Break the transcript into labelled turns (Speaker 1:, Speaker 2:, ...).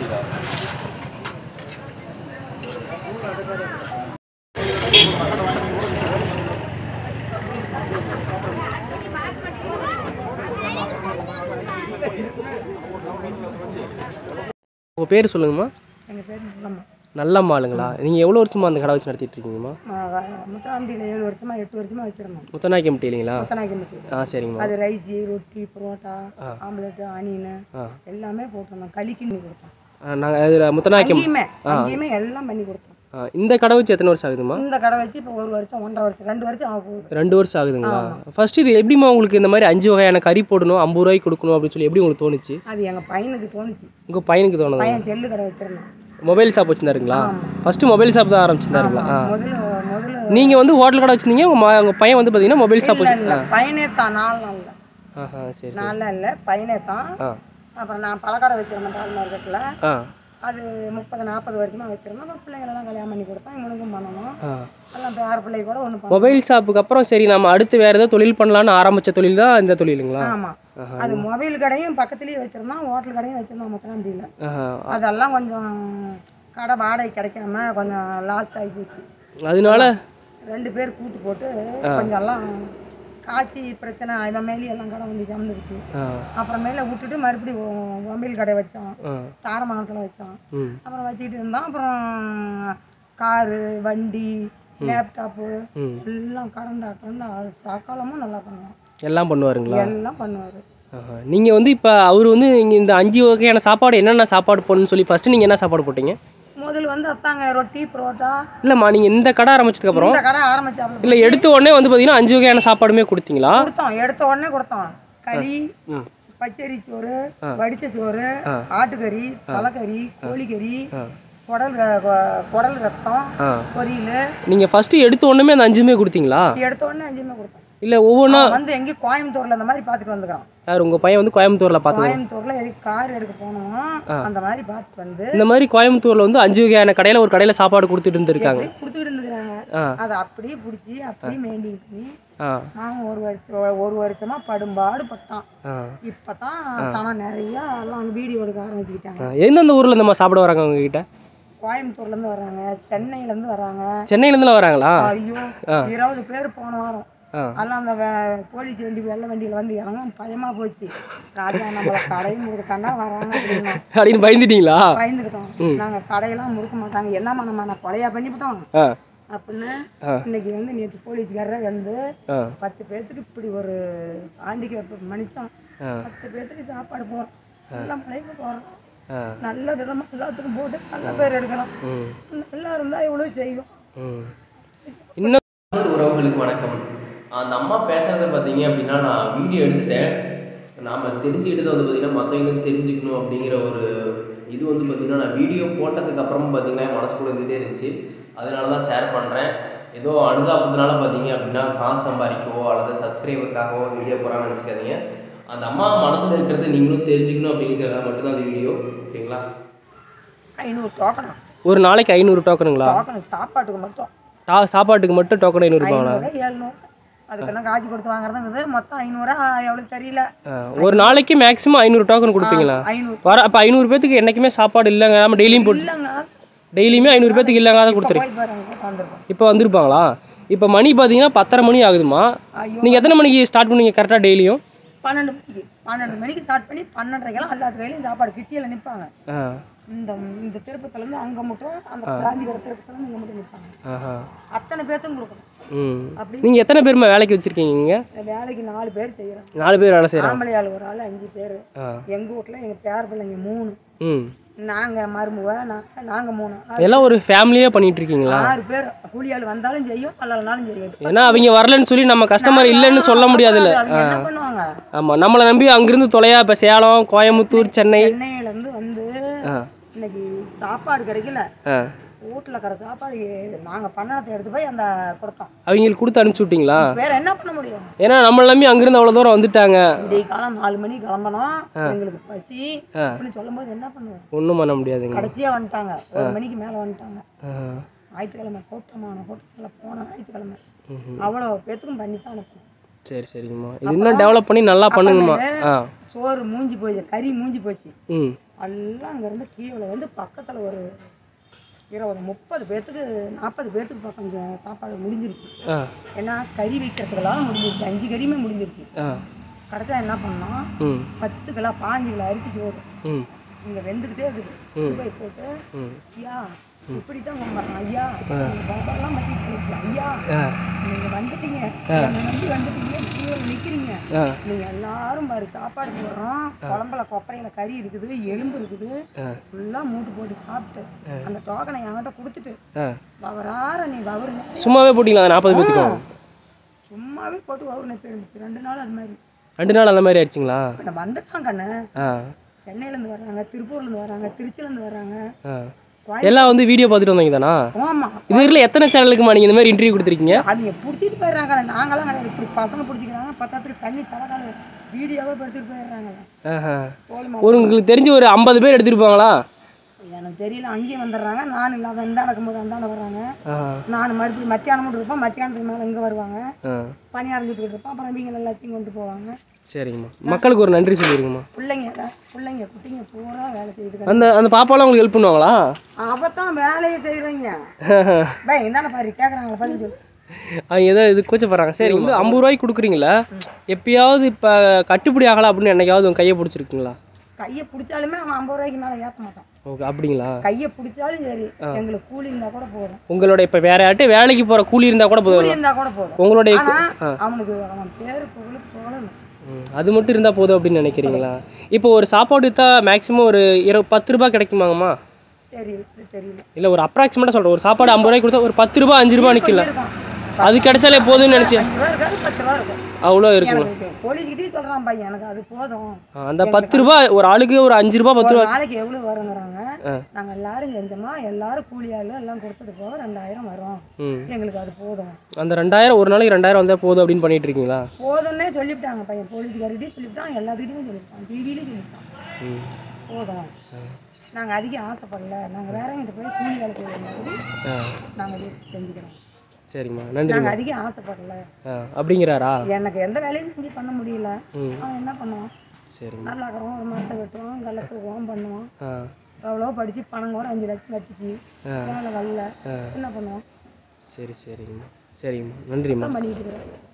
Speaker 1: உங்கள் பேர் சொல்லுங்கம்மா
Speaker 2: எங்கள் பேர் நல்லம்மா
Speaker 1: நல்லம்மா ஆளுங்களா நீங்கள் எவ்வளோ வருஷமா அந்த கடை வச்சு நடத்திட்டு இருக்கீங்கம்மா
Speaker 2: முத்தாண்டியில் ஏழு வருஷமா எட்டு வருஷமா வச்சிருந்தோம்
Speaker 1: முத்தநாயக்கம் இல்லைங்களா
Speaker 2: முத்தநாயக்கம்பட்டி
Speaker 1: ஆ சரிங்கம்மா
Speaker 2: அது ரைஸு ரொட்டி புரோட்டா ஆம்லெட்டு ஆனியனு
Speaker 1: ஆ
Speaker 2: எல்லாமே போட்டிருந்தோம் களி கிண்ணி கொடுத்தோம்
Speaker 1: நாங்கள் இதில் முத்தநாயக்கம்
Speaker 2: அங்கேயுமே அங்கேயுமே எல்லாம் பண்ணி கொடுத்தோம்
Speaker 1: ஆ, இந்த கடை வச்சு எத்தனை வருஷம் ஆகுதுமா
Speaker 2: இந்த கடை வச்சு இப்போ ஒரு வருஷம் ஒன்றரை வருஷம் ரெண்டு வருஷம் ஆக போகுது
Speaker 1: ரெண்டு வருஷம் ஆகுதுங்களா ஃபர்ஸ்ட் இது எப்படிம்மா உங்களுக்கு இந்த மாதிரி அஞ்சு வகையான கறி போடணும் ஐம்பது ரூபாய்க்கு கொடுக்கணும் அப்படின்னு சொல்லி எப்படி உங்களுக்கு தோணுச்சு
Speaker 2: அது எங்கள் பையனுக்கு தோணுச்சு
Speaker 1: உங்கள் பையனுக்கு தோணுது
Speaker 2: பையன் செல்லு கடை வச்சிருந்தான்
Speaker 1: மொபைல் ஷாப் வச்சிருந்தாருங்களா ஃபர்ஸ்ட் மொபைல் ஷாப் தான் ஆரம்பிச்சிருந்தாருங்களா ஆ
Speaker 2: முதல்ல முதல்ல
Speaker 1: நீங்கள் வந்து ஹோட்டல் கடை வச்சிருந்தீங்க உங்கள் உங்கள் பையன் வந்து பார்த்தீங்கன்னா மொபைல் ஷாப்
Speaker 2: இல்லை
Speaker 1: வச்சு
Speaker 2: இல்லை பையனே தான் நாலு நாளில்
Speaker 1: ஆஹா சரி சரி
Speaker 2: நாளில் இல்லை பையனே தான்
Speaker 1: ஆ
Speaker 2: அப்புறம் நான் பழக்கடை வச்சிருந்தேன் பால் மார்க்கெட்டில்
Speaker 1: ஆ
Speaker 2: அது முப்பது நாற்பது வருஷமா வச்சிருந்தோம் அப்புறம் பிள்ளைங்களெல்லாம் கல்யாணம் பண்ணி கொடுத்தோம் இவனுக்கும் பண்ணணும்
Speaker 1: ஆ
Speaker 2: எல்லாம் பேர பிள்ளை கூட ஒன்று பண்ணோம்
Speaker 1: மொபைல் ஷாப்புக்கு அப்புறம் சரி நம்ம அடுத்து வேறு ஏதாவது தொழில் பண்ணலாம்னு ஆரம்பிச்ச தொழில் தான் இந்த தொழிலுங்களா
Speaker 2: ஆமாம்
Speaker 1: ஆஹா.
Speaker 2: அது மொபைல் கடையும் பக்கத்துலேயே வச்சிருந்தோம் ஹோட்டல் கடையும் வச்சிருந்தோம் முத்தனாண்டியில்
Speaker 1: ஆஹா.
Speaker 2: அதெல்லாம் கொஞ்சம் கடை வாடகை கிடைக்காம கொஞ்சம் லாஸ்ட் ஆகி போச்சு
Speaker 1: அதனால
Speaker 2: ரெண்டு பேர் கூட்டு போட்டு கொஞ்சம் எல்லாம் காய்ச்சி பிரச்சனை இதை மேலே எல்லாம் கடை வந்து சேர்ந்துருச்சு
Speaker 1: ஆ
Speaker 2: அப்புறமேல விட்டுட்டு மறுபடியும் மொபைல் கடை வச்சோம்
Speaker 1: ஆ
Speaker 2: தாரமங்கலத்தில் வச்சோம்
Speaker 1: ம்
Speaker 2: அப்புறம் வச்சுக்கிட்டு இருந்தோம் அப்புறம் காரு வண்டி லேப்டாப்பு
Speaker 1: ம்
Speaker 2: எல்லாம் கரண்ட் கரண்ட் சக்காலமும் நல்லா பண்ணுவோம்
Speaker 1: எல்லாம் பண்ணுவாருங்களா
Speaker 2: எல்லாம் பண்ணுவார்
Speaker 1: ஆஹா. நீங்கள் வந்து இப்போ அவர் வந்து இங்கே இந்த அஞ்சு வகையான சாப்பாடு என்னென்ன சாப்பாடு போடணும்னு சொல்லி ஃபஸ்ட்டு நீங்கள் என்ன சாப்பாடு போட்டீங்க
Speaker 2: முதல்ல வந்து அத்தாங்க ரொட்டி புரோட்டா
Speaker 1: இல்லைம்மா நீங்கள் இந்த கடை ஆரம்பிச்சதுக்கப்புறம்
Speaker 2: இந்த கடை ஆரம்பிச்சாப்புல
Speaker 1: இல்லை எடுத்த உடனே வந்து பார்த்தீங்கன்னா அஞ்சு வகையான சாப்பாடுமே கொடுத்தீங்களா
Speaker 2: கொடுத்தோம் எடுத்த உடனே கொடுத்தோம் களி
Speaker 1: ம்
Speaker 2: பச்சரி சோறு வடிச்ச சோறு ஆட்டுக்கறி தலைக்கறி கோழிக்கறி குடல் ர- கொ- குடல் ரத்தம்
Speaker 1: ஆ
Speaker 2: பொரியல்
Speaker 1: நீங்கள் ஃபஸ்ட்டு எடுத்த உடனே அந்த அஞ்சுமே கொடுத்தீங்களா
Speaker 2: எடுத்த உடனே அஞ்சுமே கொடுத்தோம்
Speaker 1: இல்லை ஒவ்வொன்றா
Speaker 2: அவன் வந்து எங்கேயும் கோயம்புத்தூர்ல அந்த மாதிரி பார்த்துட்டு வந்துக்கிறான்
Speaker 1: யார் உங்கள் பையன் வந்து கோயம்புத்தூரில் பார்த்து
Speaker 2: கோயம்புத்தூர்ல எதுக்கு கார் எடுக்க போனோம் அந்த மாதிரி பார்த்துட்டு வந்து
Speaker 1: இந்த மாதிரி கோயம்புத்தூரில் வந்து அஞ்சு வகையான கடையில் ஒரு கடையில் சாப்பாடு கொடுத்துட்டு இருந்திருக்காங்க
Speaker 2: அப்படியே கொடுத்துக்கிட்டு இருந்துக்கிறாங்க
Speaker 1: ஆ
Speaker 2: அதை அப்படியே பிடிச்சி அப்படியே மெயின்டைன் பண்ணி
Speaker 1: ஆ
Speaker 2: நாங்கள் ஒரு வருஷம் ஒரு வருஷமா படும்பாடு பட்டோம்
Speaker 1: ஆ
Speaker 2: இப்பதான் சனம் நிறைய எல்லாம் வீடியோ எடுக்க ஆரம்பிச்சுக்கிட்டாங்க
Speaker 1: ஆ. எந்தெந்த ஊரில் இந்த மாதிரி சாப்பிட வராங்க உங்ககிட்ட
Speaker 2: கோயம்புத்தூர்ல இருந்து வர்றாங்க சென்னையில இருந்து வர்றாங்க
Speaker 1: சென்னையிலேருந்துலாம் வராங்களா
Speaker 2: ஐயோ இருபது பேர் போன வாரம்
Speaker 1: ஆ
Speaker 2: எல்லாம் அந்த வே- போலீஸ் வண்டி வெள்ளை வண்டியில வந்து இறங்க பயமா போச்சு ராஜா நம்மள கடையும் முறுக்காண்டா வராங்க அப்படின்னா
Speaker 1: அப்படின்னு பயந்துட்டீங்களா
Speaker 2: பயந்துக்கிட்டோம் நாங்க கடையெல்லாம் முறுக்க மாட்டாங்க என்னம்மா நம்ம நான் கொலையா பண்ணிவிட்டோம்
Speaker 1: ஆ
Speaker 2: அப்படின்னு இன்னைக்கு வந்து நேற்று போலீஸ்காரர் வந்து
Speaker 1: ஆ
Speaker 2: பத்து பேர்த்துக்கு இப்படி ஒரு ஆண்டிக்கு மன்னிச்சோம்
Speaker 1: ஆ.
Speaker 2: பத்து பேர்த்துக்கு சாப்பாடு போடுறோம் நல்ல மலைக்கு போடுறோம்
Speaker 1: ஆ
Speaker 2: நல்ல விதமா எல்லாத்துக்கும் போட்டு நல்ல பேர் எடுக்கிறோம்
Speaker 1: ம்
Speaker 2: நல்லா இருந்தா இவ்வளவு செய்வோம்
Speaker 1: ம் இன்னும் உறவுகளுக்கு வணக்கம் அந்த அம்மா பேசுறத பார்த்தீங்க அப்படின்னா நான் வீடியோ எடுத்துட்டேன் நாம் தெரிஞ்சுக்கிட்டது வந்து பார்த்தீங்கன்னா மற்றவங்களுக்கு தெரிஞ்சுக்கணும் அப்படிங்கிற ஒரு இது வந்து பார்த்தீங்கன்னா நான் வீடியோ போட்டதுக்கு அப்புறம் பார்த்தீங்கன்னா என் மனசுக்குள்ள இருந்துகிட்டே இருந்துச்சு அதனால தான் ஷேர் பண்ணுறேன் ஏதோ அனுதாபத்தினால பார்த்தீங்க அப்படின்னா காசு சம்பாதிக்கவோ அல்லது சப்ஸ்கிரைபருக்காகவோ வீடியோ போகிறான்னு நினச்சிக்காதீங்க அந்த அம்மா மனசில் இருக்கிறத நீங்களும் தெரிஞ்சுக்கணும் அப்படிங்கிறதுக்காக மட்டும்தான் அந்த வீடியோ ஓகேங்களா
Speaker 2: ஐநூறு டோக்கணும்
Speaker 1: ஒரு நாளைக்கு ஐநூறு டோக்கனுங்களா
Speaker 2: டோக்கன் சாப்பாட்டுக்கு மட்டும்
Speaker 1: டா சாப்பாட்டுக்கு மட்டும் டோக்கன் ஐநூறுபாங்களா
Speaker 2: ஐநூறு எழுநூறு அதுக்கெல்லாம் காசு கொடுத்து வாங்குறதுங்குது மொத்தம் ஐநூறா எவ்வளவு தெரியல
Speaker 1: ஒரு நாளைக்கு மேக்ஸிமம் ஐநூறு டோக்கன் கொடுப்பீங்களா
Speaker 2: ஐநூறு
Speaker 1: வர அப்போ ஐநூறு பேத்துக்கு என்றைக்குமே சாப்பாடு இல்லைங்க நம்ம டெய்லியும் போட்டு
Speaker 2: இல்லைங்க
Speaker 1: டெய்லியுமே ஐநூறு பேத்துக்கு இல்லைங்க அதை கொடுத்துருக்கேன்
Speaker 2: போய் பாருங்க கூட்டம் வந்திருக்கோம்
Speaker 1: இப்போ வந்திருப்பாங்களா இப்போ மணி பார்த்தீங்கன்னா பத்தரை மணி ஆகுதுமா
Speaker 2: ஐயோ
Speaker 1: நீங்கள் எத்தனை மணிக்கு ஸ்டார்ட் பண்ணுவீங்க கரெக்டாக டெய்லியும்
Speaker 2: பன்னெண்டு மணிக்கு பன்னெண்டு மணிக்கு ஸ்டார்ட் பண்ணி பன்னெண்டரைக்கெல்லாம் எல்லா கையிலையும் சாப்பாடு கிட்டியில் நிற்பாங்க
Speaker 1: ஆ
Speaker 2: இந்த இந்த திருப்பத்துலேருந்து அங்கே மட்டும் அந்த பிராந்தியோட திருப்பத்துலேருந்து இங்கே மட்டும் நிற்பாங்க
Speaker 1: ஆஹா
Speaker 2: அத்தனை பேர்த்துக்கும் கொடுக்கணும்
Speaker 1: ம்
Speaker 2: அப்படி
Speaker 1: நீங்கள் எத்தனை பேருமா வேலைக்கு வச்சுருக்கீங்க இங்கே
Speaker 2: இந்த வேலைக்கு நாலு பேர் செய்கிறோம்
Speaker 1: நாலு பேர் வேலை செய்கிறாங்க
Speaker 2: ஆம்பளை ஆள் ஒரு ஆள் அஞ்சு பேர்
Speaker 1: ஆ
Speaker 2: எங்கள் வீட்டில் எங்கள் பேர பிள்ளைங்க மூணு
Speaker 1: ம்
Speaker 2: நாங்கள் மருமவ நாங்கள் நாங்கள் மூணு ஆறு-
Speaker 1: எல்லாம் ஒரு ஃபேமிலியாக பண்ணிட்டு இருக்கீங்களா
Speaker 2: ஆறு பேர் கூலி ஆள் வந்தாலும் செய்யும் வரலனாலும் செய்யும்
Speaker 1: ஏன்னா அவங்க வரலன்னு சொல்லி நம்ம கஸ்டமர் இல்லைன்னு சொல்ல முடியாதுல்ல
Speaker 2: அவங்க என்ன பண்ணுவாங்க
Speaker 1: ஆமாம் நம்மளை நம்பி அங்கிருந்து தொலையா இப்போ சேலம் கோயம்புத்தூர் சென்னை
Speaker 2: சென்னையிலேருந்து வந்து
Speaker 1: ஆ
Speaker 2: இன்னைக்கு சாப்பாடு கிடைக்கல
Speaker 1: ஆ
Speaker 2: வீட்டில் இருக்கிற சாப்பாடு நாங்கள் பண்ணனத்தை எடுத்து போய் அந்த கொடுத்தோம்
Speaker 1: அவங்களுக்கு கொடுத்து அனுப்பிச்சி விட்டீங்களா
Speaker 2: வேற என்ன பண்ண முடியும்
Speaker 1: ஏன்னா நம்மளை நம்பி அங்கிருந்து அவ்வளோ தூரம் வந்துட்டாங்க
Speaker 2: விடிய காலம் நாலு மணிக்கு கிளம்பணும் எங்களுக்கு பசி அப்படின்னு சொல்லும்போது என்ன பண்ணுவோம்
Speaker 1: ஒன்றும் பண்ண முடியாதுங்க
Speaker 2: கடைசியாக வந்துட்டாங்க ஒரு மணிக்கு மேலே வந்துட்டாங்க
Speaker 1: ஆ.
Speaker 2: ஞாயிற்றுக்கிழமை கூட்டமான கூட்டத்தில் போன ஞாயிற்றுக்கிழமை
Speaker 1: ம்ஹும்.
Speaker 2: அவ்வளோ பேத்துக்கும் பண்ணி தான் அனுப்பணும்
Speaker 1: சரி சரிங்கம்மா இது இன்னும் டெவலப் பண்ணி நல்லா பண்ணுங்கம்மா ஆ
Speaker 2: சோறு மூஞ்சி போச்சு கறி மூஞ்சி போச்சு
Speaker 1: ம்
Speaker 2: எல்லாம் அங்கேருந்து கீழே வந்து பக்கத்தில் ஒரு இருபது முப்பது பேர்த்துக்கு நாற்பது பேர்த்துக்கு பக்கம் கொஞ்சம் சாப்பாடு முடிஞ்சிருச்சு
Speaker 1: ஆ
Speaker 2: ஏன்னா கறி வைக்கிறதுக்கெல்லாம் முடிஞ்சிருச்சு அஞ்சு கறியுமே முடிஞ்சிருச்சு
Speaker 1: ஆ
Speaker 2: கடைசியாக என்ன பண்ணோம்
Speaker 1: ம்
Speaker 2: பத்து கிலோ பாஞ்சு கிலோ அரிசி சோறு
Speaker 1: ம்
Speaker 2: இங்கே வெந்துக்கிட்டே இருக்குது கொண்டு போய் போட்டு
Speaker 1: ம்
Speaker 2: ஐயா இப்படி தான் கும்பிட்றோம் ஐயா எங்கள் பாப்பாலாம் பற்றிட்டு போச்சு ஐயா
Speaker 1: ஆ
Speaker 2: நீங்கள் வந்துட்டீங்க என்னை நம்பி வந்துட்டீங்க கீழே நிற்கிறீங்க
Speaker 1: ஆ
Speaker 2: நீங்கள் எல்லாரும் பாரு சாப்பாடு போடுறோம் குழம்புல கொப்பரையில் கறி இருக்குது எலும்பு இருக்குது
Speaker 1: ஆ
Speaker 2: ஃபுல்லாக மூட்டு போட்டு சாப்பிட்டு அந்த டோக்கனை என்கிட்ட கொடுத்துட்டு
Speaker 1: ஆ
Speaker 2: வவரார நீ வவுரு
Speaker 1: சும்மாவே போட்டிங்களா அந்த நாற்பது பேத்துக்கும்
Speaker 2: சும்மாவே போட்டு வவுரு நெப்பி இருந்துச்சு ரெண்டு நாள் அது மாதிரி
Speaker 1: ரெண்டு நாள் அந்த மாதிரி ஆயிடுச்சுங்களா
Speaker 2: இப்போ நான் வந்துட்டான் கண்ணு
Speaker 1: ஆ
Speaker 2: சென்னையிலேருந்து வர்றாங்க திருப்பூர்லேருந்து வர்றாங்க திருச்சிலேருந்து வர்றாங்க
Speaker 1: ஆ
Speaker 2: கோயம்
Speaker 1: எல்லாம் வந்து வீடியோ பார்த்துட்டு வந்தீங்க தானா
Speaker 2: ஆமாம்
Speaker 1: இது வரைக்கும் எத்தனை சேனலுக்குமா நீங்கள் இந்த மாதிரி இன்டர்வியூ கொடுத்துருக்கீங்க
Speaker 2: அவங்க பிடிச்சிட்டு போயிடுறாங்க நாங்களாம் கிடையாது இப்படி பசங்க பிடிச்சிக்கிறாங்க பத்தாத்துக்கு தண்ணி செலகால வீடியோவே எடுத்துட்டு போயிடுறாங்களே
Speaker 1: ஆஹா
Speaker 2: தோல்
Speaker 1: ஒரு உங்களுக்கு தெரிஞ்சு ஒரு ஐம்பது பேர் எடுத்துருப்பாங்களா
Speaker 2: எனக்கு தெரியல அங்கேயும் வந்துடுறாங்க நான் இல்லாத இந்த நடக்கும்போது அந்தாண்ட வர்றாங்க
Speaker 1: ஆ
Speaker 2: நான் மறுபடியும் மத்தியானம் மட்டும் இருப்பேன் மத்தியானத்துக்கு மேலே இங்கே வருவாங்க
Speaker 1: ஆ
Speaker 2: பணியாரம் சுட்டுக்கிட்டு இருப்பேன் அப்புறம் இவங்க எல்லாத்தையும் கொண்டு போவாங்க
Speaker 1: சரிங்கம்மா மக்களுக்கு ஒரு நன்றி சொல்லிடுங்கம்மா
Speaker 2: பிள்ளைங்க பிள்ளைங்க குட்டிங்க பூரா வேலை செய்யுது
Speaker 1: அந்த அந்த பாப்பாலாம் உங்களுக்கு ஹெல்ப் பண்ணுவாங்களா
Speaker 2: அவத்தான் வேலையை செய்கிறீங்க பை இந்தாண்ட பாரு கேட்குறாங்களா பதில் சொல்லு
Speaker 1: அவங்க ஏதோ இது கூச்சப்படுறாங்க சரி வந்து ஐம்பது ரூபாய்க்கு கொடுக்குறீங்களா எப்பயாவது இப்போ கட்டுப்படி ஆகலாம் அப்படின்னு என்னைக்காவது உங்க கையை பிடிச்சிருக்குங்களா
Speaker 2: கையை பிடிச்சாலுமே அவன் ஐம்பது ரூபாய்க்கு மேலே ஏற்ற மாட்டான்
Speaker 1: ஓகே அப்படிங்களா
Speaker 2: கையை பிடிச்சாலும் சரி எங்களுக்கு கூலி இருந்தால் கூட போதும்
Speaker 1: உங்களோட இப்போ வேற யார்ட்டும் வேலைக்கு போகிற கூலி இருந்தால் கூட போதும்
Speaker 2: கூலி இருந்தால் கூட போதும்
Speaker 1: உங்களுடைய
Speaker 2: ஆனா
Speaker 1: ஆ.
Speaker 2: அவனுக்கு அவன் பேரு புகழ் புகழணும்
Speaker 1: ம், அது மட்டும் இருந்தால் போதும் அப்படின்னு நினைக்கிறீங்களா இப்போ ஒரு சாப்பாடு விற்றா மேக்ஸிமம் ஒரு இரு பத்து ரூபாய் கிடைக்குமாங்கம்மா
Speaker 2: தெரியல தெரியல
Speaker 1: இல்லை ஒரு அப்ராக்சிமேட்டாக சொல்கிறேன் ஒரு சாப்பாடு ஐம்பது ரூபாய்க்கு கொடுத்தா ஒரு பத்து ரூபாய் அஞ்சு ரூபாய் நிற்கல
Speaker 2: இருக்கும்
Speaker 1: அது கிடைச்சாலே போதும்னு நினச்சேன்
Speaker 2: அஞ்சு ரூபா இருக்காது பத்து ரூபா இருக்கும்
Speaker 1: அவ்வளோ இருக்குங்க
Speaker 2: எனக்கு போலீஸ்கிட்டே சொல்றான் பையன் எனக்கு அது போதும்
Speaker 1: ஆ, அந்த பத்து ரூபாய் ஒரு ஆளுக்கு ஒரு அஞ்சு ரூபாய் பத்து
Speaker 2: ஒரு
Speaker 1: ரூபா
Speaker 2: நாளைக்கு எவ்வளவு வருங்கிறாங்க
Speaker 1: ஆ.
Speaker 2: நாங்க எல்லாரும் செஞ்சோமா எல்லாரும் கூலி ஆளு எல்லாம் கொடுத்தது போக ரெண்டாயிரம் வரும்
Speaker 1: ம்
Speaker 2: எங்களுக்கு அது போதும்
Speaker 1: அந்த ரெண்டாயிரம் ஒரு நாளைக்கு ரெண்டாயிரம் வந்தால் போதும் அப்படின்னு பண்ணிட்டு இருக்கீங்களா
Speaker 2: போதும்னே சொல்லிவிட்டாங்க பையன் போலீஸ்கார்கிட்டையும் சொல்லிவிட்டான் எல்லாத்துக்கிட்டையும் சொல்லிவிட்டான் டிவிலையும் சொல்லிவிட்டான்
Speaker 1: ம்
Speaker 2: போதும் நாங்க அதிகம் ஆசைப்படல நாங்க வேறவங்கிட்ட போய் கூலி வேலை செய்யற மாதிரி
Speaker 1: ஆ
Speaker 2: நாங்க வீட்டுக்கு செஞ்சுக்கிறோம்
Speaker 1: சரிம்மா நன்றி
Speaker 2: நாங்க அதிகம் ஆசைப்படல
Speaker 1: ஆ அப்படிங்கிறாரா
Speaker 2: எனக்கு எந்த வேலையும் செஞ்சு பண்ண முடியல
Speaker 1: ம்
Speaker 2: அவன் என்ன பண்ணுவான்
Speaker 1: சரிம்மா
Speaker 2: நல்லா இருக்கிறோம் ஒரு மரத்தை வெட்டுவான் கல்ல தூக்குவான் பண்ணுவான்
Speaker 1: ஆ
Speaker 2: எவ்வளோ படிச்சு பணம் கூட அஞ்சு லட்சம் கட்டிச்சு
Speaker 1: ஆ.
Speaker 2: வேலை வரல
Speaker 1: ஆ
Speaker 2: என்ன பண்ணுவான்
Speaker 1: சரி சரிங்கம்மா சரிங்கம்மா நன்றிம்மா
Speaker 2: பண்ணிட்டு இருக்கிறேன்